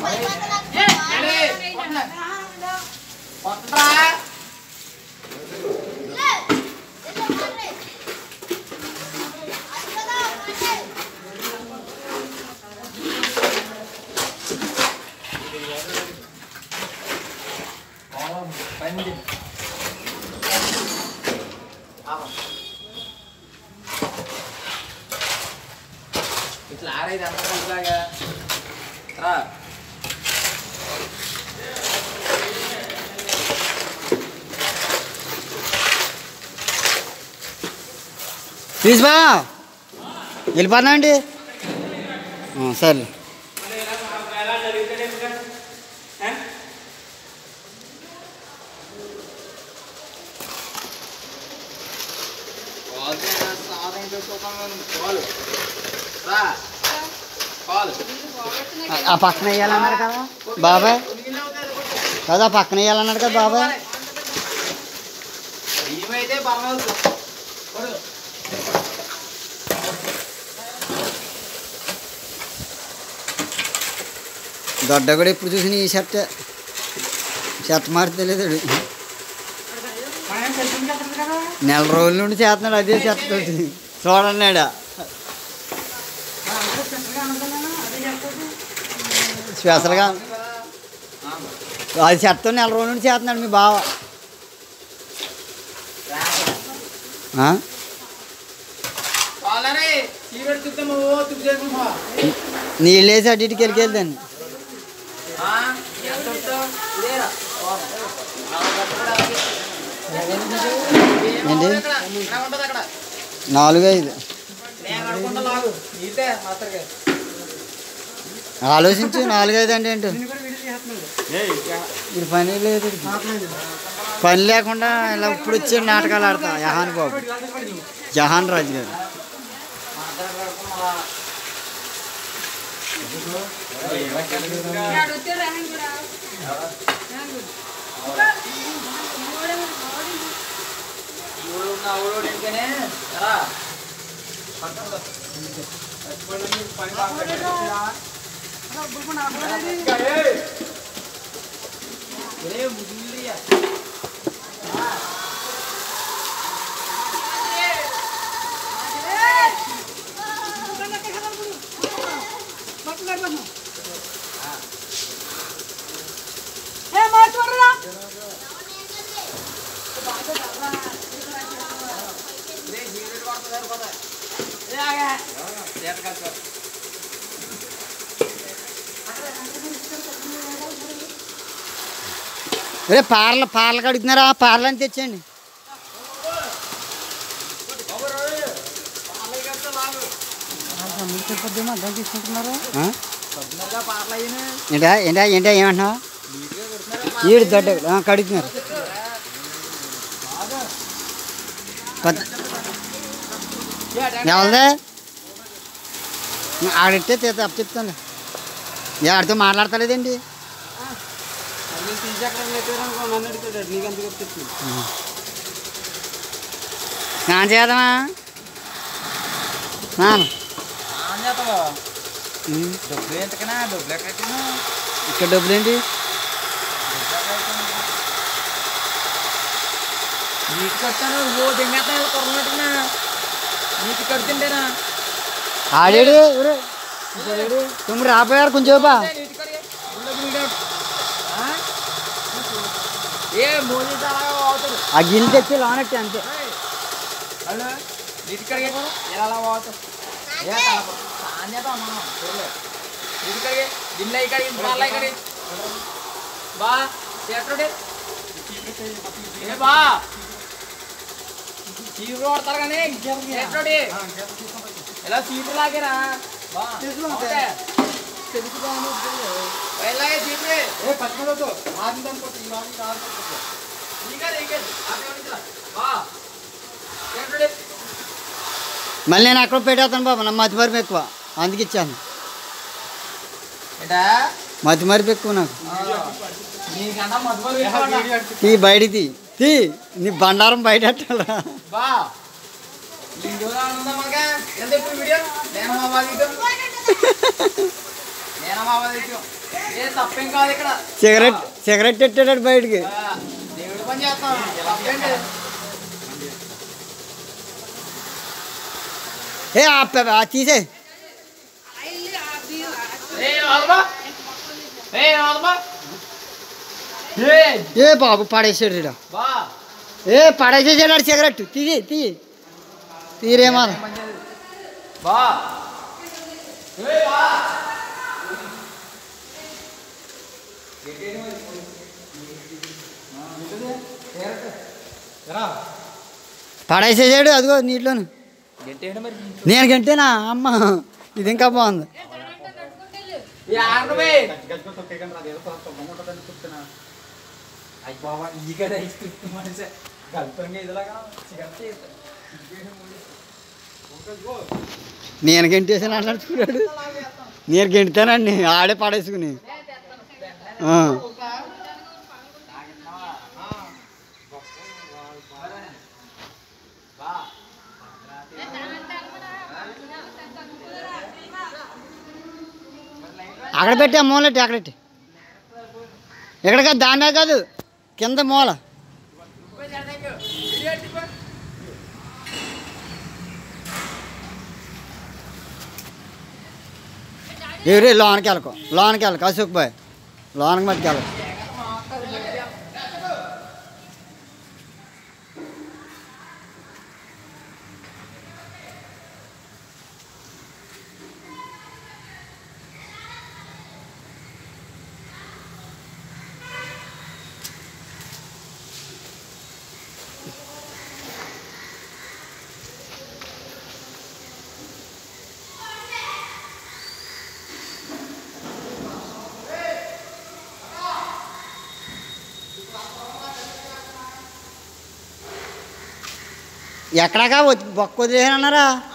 కొట్టరా పని ఇట్లా ఆరైదు అంత ఇలాగా రా తీసిపా వెళ్ళిపోతున్నా అండి సరే కాలు రా కాలు ఆ- ఆ పక్కన వేయాలన్నారు కదా బాబాయ్ కదా పక్కన వేయాలన్నాడు కదా బాబాయ్ బియ్యమైతే బాగా దొడ్డ కూడా ఎప్పుడు చూసిన ఈ షర్ట్ షర్ట్ మారితే లేదు నెల రోజుల నుండి చేస్తున్నాడు అదే షర్ట్ తోటి చూడన్నాడా స్పెషల్గా అది షర్ట్తో నెల రోజుల నుండి చేస్తున్నాడు మీ బావ ఆ? కాలరే చీరెట్ తుద్దాము ఓ తుప్పు చేసుకుంటా నీళ్ళు వేసి అటు ఇటుకి వెళ్ళి వెళ్తాను ఎంత వస్తావు ఇదేరా ఏంటి? ఇక్కడ ఉంటుంది అక్కడ నాలుగు ఐదు నేను అనుకుంటా లాగు నీతే మాస్టర్గా ఆలోచించు నాలుగు ఐదు అంటే ఏంటో ఇది పని లేదు ఈడికి. పని లేకుండా ఇలా ఇప్పుడు వచ్చే నాటకాలు ఆడతా జహాన్ బాబు జహాన్ రాజు గారు ఊరు ఉన్న ఊరోడు ఇంకనే రా ఒరే ముదిలియా రే జీవితం పడుతుంది సరిపోతాయి ఏ ఆగా చేత కాదు రే పార్ల పార్లు కడుగుతున్నారా పార్లు అని తెచ్చండి ఆ? పొద్దునగా పాటలు అయ్యినా ఏంటా ఏంటా ఏంటా ఏమంటున్నావు ఈడు దొడ్డ ఆ, కడుగుతున్నారు కొత్త ఎవరిదే ఆడితే తీత అప్ చెప్తాను ఏ ఆడితో మాట్లాడతలేదండి స్నానం చేద్దామా స్నానం ఆంజాతలో ఉమ్. డబ్బులు ఎంతకనా డబ్బులు ఎక్కడెక్కనా ఇక్కడ డబ్బులు ఏంటి నీటి కడతాను ఓ దింగేస్తాను కొరనట్టునా నీటి కడుతుండేనా ఆడాడు ఎవరు తొమ్మిది రాపోయారు కొంచెం బా నీటి కడిగే ఉళ్ళ వీడు. ఆ? ఏ మోజీ చాలా అవుతాడు ఆ గిన్నె తెచ్చి లోనట్టు అంతే హలో నీటి కడిగే ఎలా అలా అవుతాడు ఏ తలప ఆంజేద్దాం మనం చూడలే నీటి కడిగే గిన్నె అయి కడిగి బాల్ అయి కడిగి బా చేతుడే ఏ బా చీపురు కొడతారు కానీ చేతుడి ఇలా చీపురు లాగేరా బా ఓకే. వెళ్ళాగే చీపురే ఇంకా ఇంకా అక్కడ ఉంచురా. బా చేతుడి మళ్ళీ నేను అక్కడ పెట్టేస్తాను బాబు నా మతి మరిపి ఎక్కువ అందుకు ఇచ్చాను ఏంటా మతి మరిపి ఎక్కువ నాకు నీకన్నా మధుబలు వేసుకోవాలా? తీ బయట తీ తీ నీ బండారం బయట పెట్టాలా బా ఈ వీడియోలో ఉందా మనక ఎంత ఇప్పుడు వీడియో నేను మా బాధ నేను మా బాధ ఏ తప్పేం కాదు ఇక్కడ సిగరెట్ సిగరెట్ పెట్టాడు బయటికి ఆ, దేవుడి పని చేస్తాం తప్పేంటి ఏ ఆపే ఆ తీసే ఏ ఆల్బా ఏ ఆల్బా ఏ ఏ బాబు పడేసాడు ఈడ. బా ఏ పడేసేసాడు ఆడు సిగరెట్ తీయి తీయి తీరేమా బా ఏ బా పడేసేసాడు అదిగో నీటిలోను గట్టేయండి మరి నేను కంటేనా అమ్మ ఇది ఇంకా బాగుంది ఏ ఆడవే అయ్యి బాబా ఈ కదా ఇస్తుంది మనిషి కల్పంగా ఇదిలాగా సిగరెట్ నేను గెంటేసాను అన్నాడు చూడాడు నేను గెంటుతానండి ఆడే పడేసుకుని ఆ. అక్కడ పెట్టి ఆ మూలెట్టి అక్కడెట్టి ఇక్కడ కాదు దానే కాదు కింద మూల ఎవరి లోనకి వెళ్ళకు లోనకి వెళ్ళకు అశోక్ బాయ్ లోనకి మట్టుకు వెళ్ళకు ఎక్కడాకా బొక్క వదిలేసానన్నారా